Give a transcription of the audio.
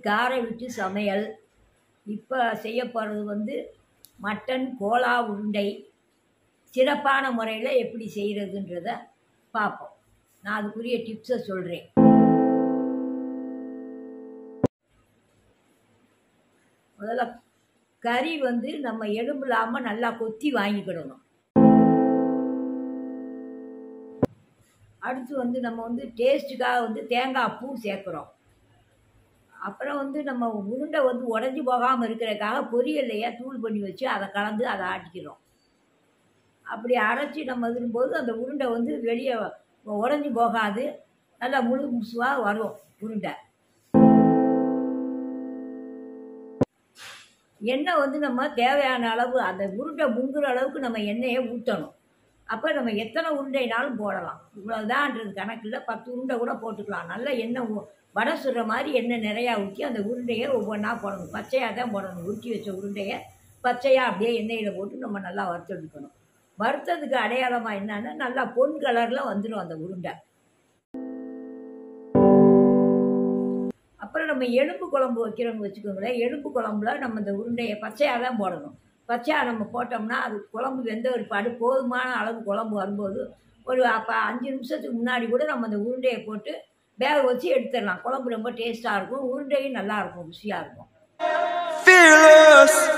காரை விட்டு சமையல் இப்போ செய்ய போகிறது வந்து மட்டன் கோலா உருண்டை சிறப்பான முறையில் எப்படி செய்கிறதுன்றத பார்ப்போம் நான் அதுக்குரிய டிப்ஸை சொல்கிறேன் முதல்ல கறி வந்து நம்ம எலும்பு இல்லாமல் நல்லா கொத்தி வாங்கிக்கிடணும் அடுத்து வந்து நம்ம வந்து டேஸ்ட்டுக்காக வந்து தேங்காய் பூ சேர்க்குறோம் அப்புறம் வந்து நம்ம உருண்டை வந்து உடஞ்சி போகாமல் இருக்கிறதுக்காக பொரியல்லையே தூள் பண்ணி வச்சு அதை கலந்து அதை ஆட்டிக்கிறோம் அப்படி அரைச்சி நம்ம விடும்போது அந்த உருண்டை வந்து வெளியே உடஞ்சி போகாது நல்லா முழு முசுவாக வரும் உருண்டை எண்ணெய் வந்து நம்ம தேவையான அளவு அந்த உருண்டை முங்குற அளவுக்கு நம்ம எண்ணெயை ஊற்றணும் அப்போ நம்ம எத்தனை உருண்டைனாலும் போடலாம் இவ்வளோதான்றது கணக்கில் பத்து உருண்டை கூட போட்டுக்கலாம் நல்ல எண்ணெய் ஊ- வடை சுடுற மாதிரி எண்ணெய் நிறையா ஊற்றி அந்த உருண்டையை ஒவ்வொன்றா போடணும் பச்சையாக தான் போடணும் உருட்டி வச்ச உருண்டையை பச்சையாக அப்படியே எண்ணெயில் போட்டு நம்ம நல்லா வறுத்தெடுக்கணும் வறுத்ததுக்கு அடையாளமாக என்னன்னா நல்லா பொன் கலரில் வந்துடும் அந்த உருண்டை அப்புறம் நம்ம எலும்பு குழம்பு வைக்கிறோம்னு வச்சுக்கோங்களேன் எலும்பு குழம்புல நம்ம இந்த உருண்டையை பச்சையாக தான் போடணும் பச்சையாக நம்ம போட்டோம்னா அது குழம்பு வெந்த ஒரு பாடு போதுமான அளவு குழம்பு வரும்போது ஒரு அப்போ அஞ்சு நிமிஷத்துக்கு முன்னாடி கூட நம்ம அந்த உருண்டையை போட்டு வேக வச்சு எடுத்துடலாம் குழம்பு ரொம்ப டேஸ்ட்டாக இருக்கும் உருண்டையும் நல்லா இருக்கும் ருசியாக இருக்கும் fearless.